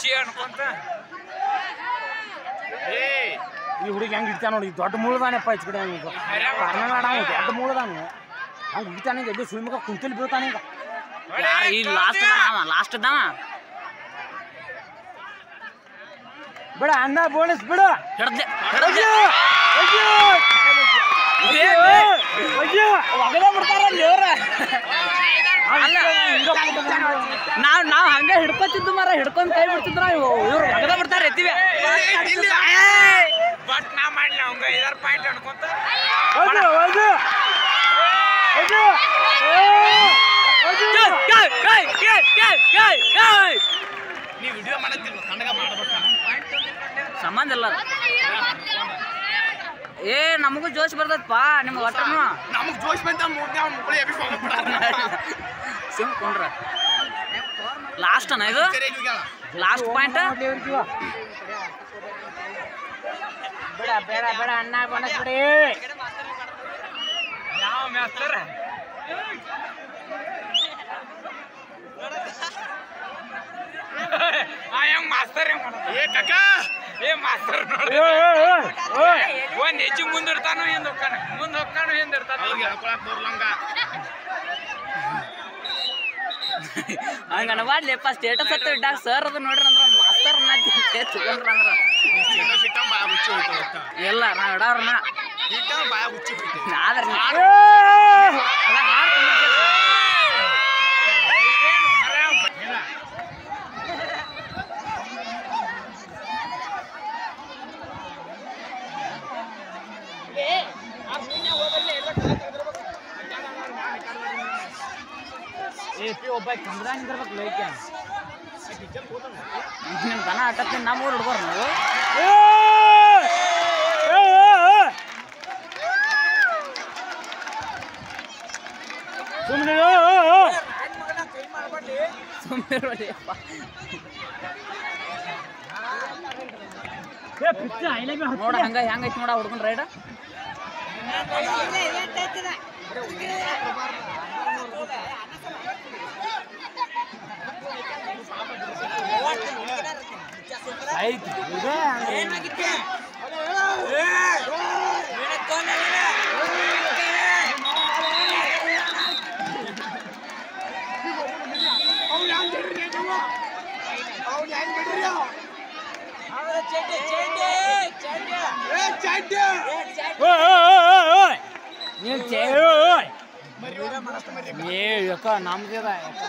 ಖುಷಿ ಅನ್ಕೊಂತ ಏ ಈ ಹುಡುಗಿ ಹೆಂಗ್ ಹಿಡಿತಾನ ನೋಡಿ ದೊಡ್ಡ ಮುಳ್ದಾನಪ್ಪ ಹೆಚ್ಚು ಕಡೆ ಹಂಗ ಕರ್ನಾಟಕ ಅವ್ನು ದೊಡ್ಡ ಮುಳ್ದಾನ ಹಂಗ ಹಿಡಿತಾನ ಈಗ ಎದ್ದು ಸುಳ್ಮುಖ ಕುಂತಲ್ಲಿ ಬೀಳ್ತಾನ ಈಗ ಯಾರು ಈ ಲಾಸ್ಟ್ ಅದಾವ ಲಾಸ್ಟ್ ಅದಾವ ಬಿಡ ಅನ್ನ ಬೋನಸ್ ಬಿಡು ಹಿಡ್ದೆ ಹಿಡ್ದೆ ಒಗದ ಬಿಡ್ತಾರ ದೇವ್ರ ಅಲ್ಲ ನಾವ್ ನಾವ್ ಹಂಗೆ ಹಿಡ್ಕೊತಿದ್ದು ಮರ ಹಿಡ್ಕೊಂಡ್ ಕೈ ಬಿಡ್ತಿದ್ರ ಇವ್ರು ಒಗದ ಬಿಡ್ತಾರ ಎತ್ತಿವೆ ಬಟ್ ನಾ ಮಾಡ್ಲಿ ಅವಂಗ ಐದಾರು ಪಾಯಿಂಟ್ ಅನ್ಕೊಂತ ನೀ ವಿಡಿಯೋ ಮಾಡತ್ತಿಲ್ಲ ಕನ್ನಡ ಮಾಡ್ಬೇಕ ಸಂಬಂಧ ಇಲ್ಲ ಅದು. ಏ ನಮಗೂ ಜೋಶ್ ಬರ್ತೈತಪ್ಪ ನಿಮ್ಮ ಒಟ್ಟನು ನಮಗ್ ಜೋಶ್ ಬಂತ ಮೂರ್ನೇ ಅವ್ನ ಮುಕ್ಕಳಿ ಎಬ್ಬಿ ಸುಮ್ ಕೊಂಡ್ರ ಲಾಸ್ಟ್ ಅನ್ನ ಇದು ಲಾಸ್ಟ್ ಪಾಯಿಂಟ್ ಬೇಡ ಬೇಡ ಬೇಡ ಅನ್ನ ಬೋನಸ್ ಬಿಡಿ ಯಾವ ಮ್ಯಾಸ್ತರ ಆ ಹೆಂಗ್ ಮಾಸ್ತರ್ ಹೆಂಗ್ ಮಾಡ್ತಾನ? ಏ ಕಕ್ಕ ಏ ಮಾಸ್ತರ್ ನೋಡಿ ಒಂದ್ ಹೆಜ್ಜೆ ಮುಂದಿಡ್ತಾನೋ ಹಿಂದ್ ಹೋಗ್ತಾನ ಮುಂದ್ ಹೋಗ್ತಾನೋ ಹಿಂದ್ ಇರ್ತಾನ ಹೇಳ್ಕೊಳಕ್ ಬರ್ಲಂಗ ಹಂಗ ಅನ್ಬಾಡ್ಲಿಪ್ಪ ಸ್ಟೇಟಸ್ ಹತ್ತ ಇಟ್ಟಾಗ ಸರ್ ಅದು ನೋಡ್ರಿ ಅಂದ್ರ ಮಾಸ್ತರ್ ನಾತಿ ತಗೊಂಡ್ರ ಅಂದ್ರ ಸಿಟ್ಟ ಬಾಯ ಹುಚ್ಚಿ ಹೋಯ್ತು ಗೊತ್ತಾ? ಇಲ್ಲ ನಾವ್ ಇಡವ್ರನ್ನ ಸಿಟ್ಟ ಬಾಯ ಹುಚ್ಚಿ ಹೋಯ್ತು ಆದ್ರ ನೀ- ಏ! ಅದ ಹಾಡ್ ತುಂಬಿರ್ತೈತಿ. ಏನು ಮರ ಇಲ್ಲ. ಏ ಪಿ ಒಬ್ಬ ಕಮ್ರಾನ್ ಇರ್ಬೇಕು ಲೈಕ್ ನಿಮ್ ದನ ಆಟತ್ತೀನಿ ನಮ್ಮ ಊರ್ ಹುಡ್ಗೋರ್ ನಾವು ಸುಮ್ಮನೆ ಸುಮ್ಮನೆ ಪಿಚ್ಚ ಐಲಬಿ ನೋಡ ಹಂಗ ಹೆಂಗೈತಿ ನೋಡ ಹುಡ್ಗನ್ ರೈಡ್ ಐತಿ ಇದೆ ನೀನ್ ಚೇ ಏ ಯಾಕ ನಮ್ದೇ ಅದ ಯಾಕ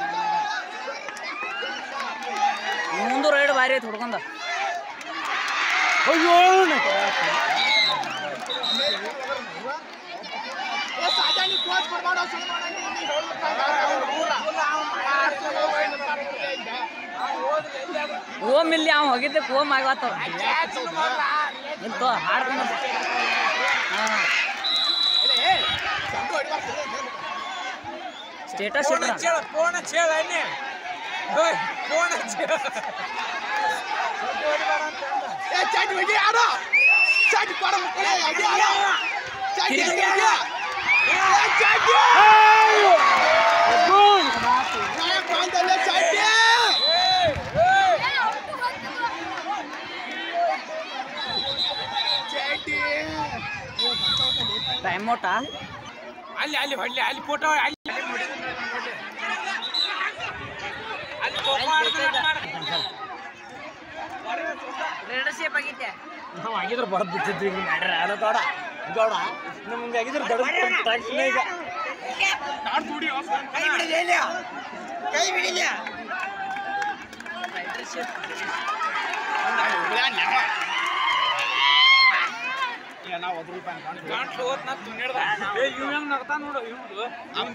ಮುಂದು ರೈಡ್ ಭಾರಿ ಐತಿ ಹುಡ್ಕೊಂಡ ಅಯ್ಯೋ ಓಮ್ ಇಲ್ಲಿ ಅವ್ ಹೋಗಿದ್ದೆ ಓಮ್ ಆಗತ್ತವ ನಿಂತು ಹಾಡ್ಕೊಂಡು ಸ್ಟೇಟಸ್ ಇಟ್ರ ಫೋನ್ ಹಚ್ಚೇಳ ಅನ್ನಿ ಫೋನ್ ಹಚ್ಚೇಳ ಏ ಚಾಟಿ ಹೋಗಿ ಆಡೋ ಚಾಟಿ ಕೊಡ ಮಕ್ಕಳೇ ಅಡಿ ಆಡೋ ಚಾಟಿ ಅಡಿ ಆಡೋ ಏ ಚಾಟಿ ನಾಯ ಕಾಂತಲ್ಲ ಚಾಟಿ ಚಾಟಿ ಟೈಮ್ ಔಟ ಅಲ್ಲಿ ಅಲ್ಲಿ ಹೊಡ್ಲಿ ಅಲ್ಲಿ ಫೋಟೋ ಅಲ್ಲಿ ಅಲ್ಲಿ ಕೋಪ ಲೀಡರ್ಶಿಪ್ ಆಗೈತೆ ನಾವು ಆಗಿದ್ರೆ ಬರದ್ ಬಿಟ್ಟಿದ್ವಿ ಈಗ ನಡ್ರಿ ಅಲ್ಲ ಗೌಡ ಗೌಡ ನಮ್ಗೆ ಆಗಿದ್ರೆ ದೊಡ್ಡ ತಕ್ಷಣ ಈಗ ನಾನು ದುಡಿ ಕೈ ಬಿಡಿಲ್ಲ ಕೈ ಬಿಡಿಲ್ಲ ಗಂಟ್ಲು ಹೋತ್ ನಾ ತುನಿಡ್ದ ಏ ಇವ್ ಹೆಂಗ್ ನಗ್ತಾ ನೋಡು ಇವ್ದು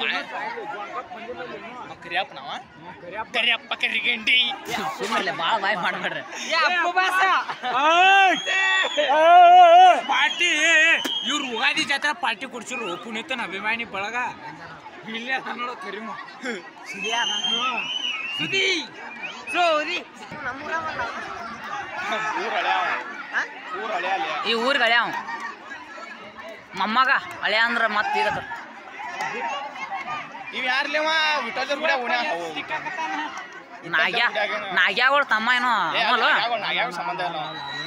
ಕರಿಯಪ್ಪ ನಾವ ಕರಿಯಪ್ಪ ಕರಿಗಂಡಿ ಸುಮ್ಮನೆ ಭಾಳ ಬಾಯ್ ಮಾಡ್ಬೇಡ್ರಿ ಪಾರ್ಟಿ ಇವ್ರು ಉಗಾದಿ ಜಾತ್ರೆ ಪಾರ್ಟಿ ಕೊಡ್ಸಿರು ಪುನೀತನ ಅಭಿಮಾನಿ ಬಳಗ ಇಲ್ಲೇ ಅದ ನೋಡು ಕರಿಮ ಸುದಿ ಸೋದಿ ಊರ್ ಹಳೆ ಊರ್ ಹಳೆ ಅಲ್ಲಿ ಈ ಊರಿಗೆ ಹಳೆ ಅವ ಮೊಮ್ಮಗ ಹಳೆ ಅಂದ್ರ ಮತ್ತೆ ಇದಕ್ಕೆ ಇವ್ ಯಾರ್ಲೇವ ವಿಠೋದರ್ ಕೂಡ ಉಣ್ಯ ನಾಗ್ಯ ನಾಗ್ಯಾಗಳು ತಮ್ಮ ಏನೋ ಅಮಲು ಯಾವ ಸಂಬಂಧ ಇಲ್ಲ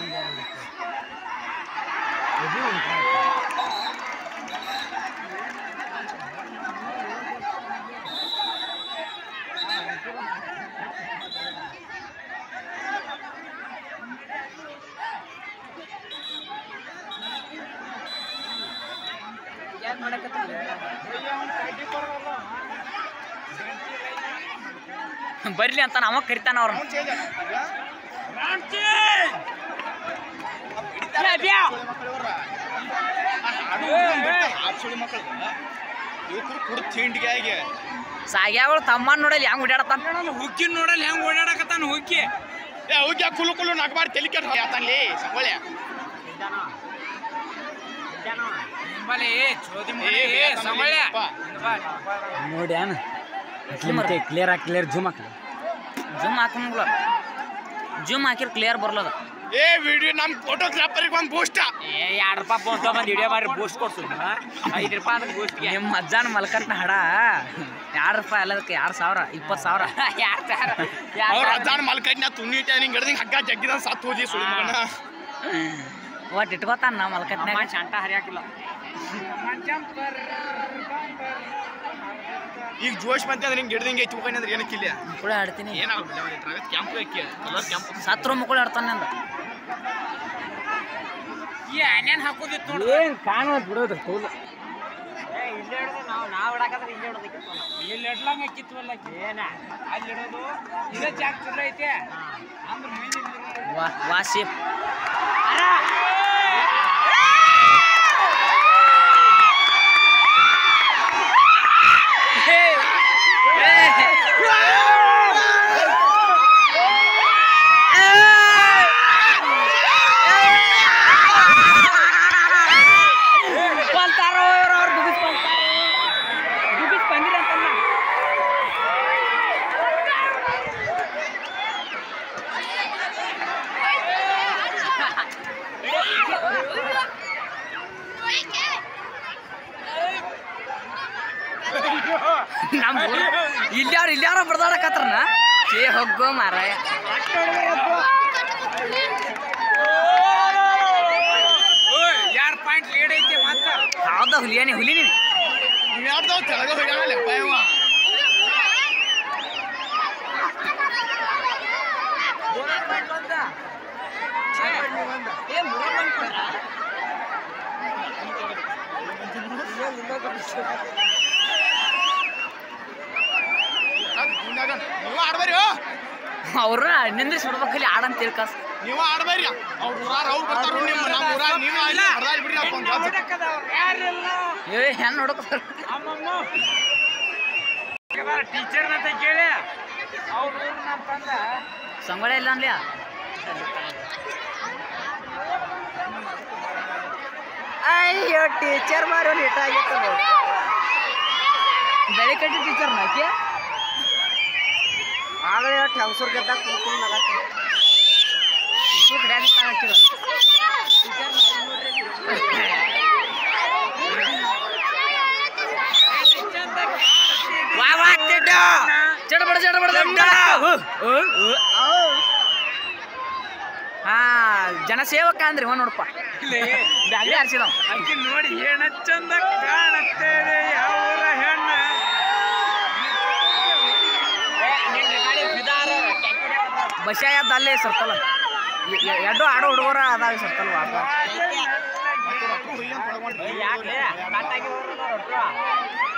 ಬರ್ಲಿ ಅಂತ ನಾವ ಕರಿತಾನ ಅವ್ರನ್ನ ಸುಳಿ ಮಕ್ಕಳು ಯುವಕರು ಕುಡ್ ತಿಂಡಿಗೆ ಆಗಿ ಸಾಗ್ಯಾಗಳು ತಮ್ಮ ನೋಡಲಿ ಹೆಂಗ್ ಓಡಾಡತಾನ ಹುಕ್ಕಿನ ನೋಡಲ್ಲ ಹೆಂಗ್ ಓಡಾಡಕತ್ತಾನ ಹುಕ್ಕಿ ಏ ಹುಗ್ಗಿ ಕುಲು ಕುಲು ನಗ್ಬಾರ್ದು ತಲೆ ಕೆಟ್ಟ ಆತಲ್ಲಿ ಸಂಗೊಳ್ಳೆ ನೋಡಿ ಏನ ಕ್ಲಿಯರ್ ಆಗಿ ಕ್ಲಿಯರ್ ಜೂಮ್ ಹಾಕಿ ಜುಮ್ ಹಾಕಂಗಿಲ್ಲ ಜುಮ್ ಹಾಕಿರ್ ಕ್ಲಿಯರ್ ಬರ್ಲದ ಏ ವಿಡಿಯೋ ನಮ್ ಫೋಟೋಗ್ರಾಫರ್ಗೆ ಒಂದು ಬೂಸ್ಟ ಏ ಎರಡು ರೂಪಾಯಿ ಬೋಸ್ ಬಂದು ವಿಡಿಯೋ ಮಾಡಿ ಬೂಸ್ಟ್ ಕೊಡ್ಸು ಐದು ರೂಪಾಯಿ ಅಂದ್ರೆ ಬೂಸ್ಟ್ಗೆ ನಿಮ್ಮ ಅಜ್ಜನ ಮಲ್ಕಟ್ನ ಹಡ ಎರಡು ರೂಪಾಯಿ ಅಲ್ಲದಕ್ಕೆ ಎರಡು ಸಾವಿರ ಇಪ್ಪತ್ತು ಸಾವಿರ ಎರಡು ಸಾವಿರ ಅವ್ರ ಅಜ್ಜಾನ ಮಲ್ಕೈನ ತುಣ್ಣಿ ನಿಂಗೆ ಹಿಡ್ದಿಂಗ್ ಹಗ್ಗ ಜಗ್ಗಿದ ಸತ್ತು ಹೋದಿ ಸುಳಿ ಮಗನ ಒಟ್ಟು ಇಟ್ಕೋತಾನ ನಾ ಮಲ್ಕಟ್ನ್ಯಾಗ ಶಾಂತ ಹರಿಯಾಕಿಲ್ಲ ಈಗ ಜೋಶ್ ಬಂತೆ ಅಂದ್ರೆ ಹಿಂಗೆ ಹಿಡ್ದಿಂಗ್ ಐತಿ ಹೋಗಿ ಅಂದ್ರೆ ಏನಕ್ಕಿಲ್ಲ ಮುಕ್ಕುಳ ಆಡ್ತೀನಿ ಏನಾಗ್ಬಿಟ್ಟ ಕೆಂಪು ಅಕ್ಕಿ ಕಲರ್ ಕೆಂಪು ಸತ್ರು ಮುಕ್ಕುಳ ಆಡ್ತಾನೆ ಅಂದ ಏನೇನು ಹಾಕೋದಿತ್ತು ನೋಡಿ ಏನು ಕಾಣೋದು ಬಿಡೋದು ತೋಲು ಇಲ್ಲೇ ಹಿಡ್ದು ನಾವು ನಾವು ಇಡಕಾದ್ರೆ ಇಲ್ಲೇ ಹಿಡ್ದಕ್ಕಿತ್ತು ಇಲ್ಲಿ ಇಡ್ಲಂಗ ಕಿತ್ವಲ್ಲ ಏನ ಅಲ್ಲಿ ಇಡೋದು ಇದೇ ಜಾಗ ಚಲೋ ಐತೆ ಅಂದ್ರೆ ಮುಂದೆ ವಾ ವಾಸಿ ನಮ್ಮ ಇಲ್ಯಾರ ಇಲ್ಯಾರ ಬಡ್ದಾಡಕತ್ರನ ಏ ಹೋಗೋ ಮಾರಾಯ ಯಾರು ಪಾಯಿಂಟ್ ಲೀಡ್ ಐತಿ ಮತ್ತ ಹೌದಾ ಹುಲಿಯಾನಿ ಹುಲಿ ನೀನು ಯಾರ್ದವ್ ತೆಳಗ ಹೋಗ್ಯಾನಲ್ಲ ಪಯವ ನೀವು ಆಡ್ಬೇರಿ ಅವ್ರ ನಿಂದ್ರಿಸಿ ಬಿಡ್ಬೇಕಲ್ಲಿ ಆಡಂತ ತಿಳ್ಕಾಸ್ ನೀವು ಆಡ್ಬೇರಿ ಅವ್ರ ಊರಾರ ಅವ್ರು ಬರ್ತಾರ ನಿಮ್ಮ ನಮ್ಮ ಊರಾಗ ನೀವು ಅಲ್ಲಿ ಹೊಡ್ದಾಡಿ ಬಿಡ್ರಿ ಅಪ್ಪ ಒಂದು ಯಾರಿಲ್ಲ ಏ ಹೆಣ್ಣು ನೋಡಕ ಟೀಚರ್ ಅಂತ ಕೇಳಿ ಅವ್ರು ನಮ್ಮ ತಂದ ಸಂಗೊಳ್ಳಿ ಇಲ್ಲ ಅನ್ಲಿಯ ಅಯ್ಯೋ ಟೀಚರ್ ಮಾರೋ ಲೇಟ್ ಆಗಿತ್ತು ಬೆಳೆ ಕಟ್ಟಿ ಟೀಚರ್ ನಾಕಿ ಆಗಲೇ ಟ್ಯಾಂಸೂರ್ ಗೆದ್ದಾಗ ಕುಂತ್ಕೊಂಡು ನಗತ್ತೆ ಚಡಬಡ ಚಡಬಡ ಹಾ ಜನಸೇವಕ ಅಂದ್ರಿ ಇವ ನೋಡಪ್ಪ ಬ್ಯಾಗ್ಲಿ ಹರ್ಸಿದವ್ ಅಕ್ಕಿ ನೋಡಿ ಏನ ಚಂದ ಕಾಣುತ್ತೇವೆ ಯಾವ ಊರ ಹೆಣ್ಣ ಬಸ್ಯ ಎದ್ದು ಅಲ್ಲೇ ಸರ್ಕಲ್ ಎರಡು ಆಡೋ ಹುಡುಗರ ಅದಾವ ಸರ್ಕಲ್ ವಾಪ ಯಾಕೆ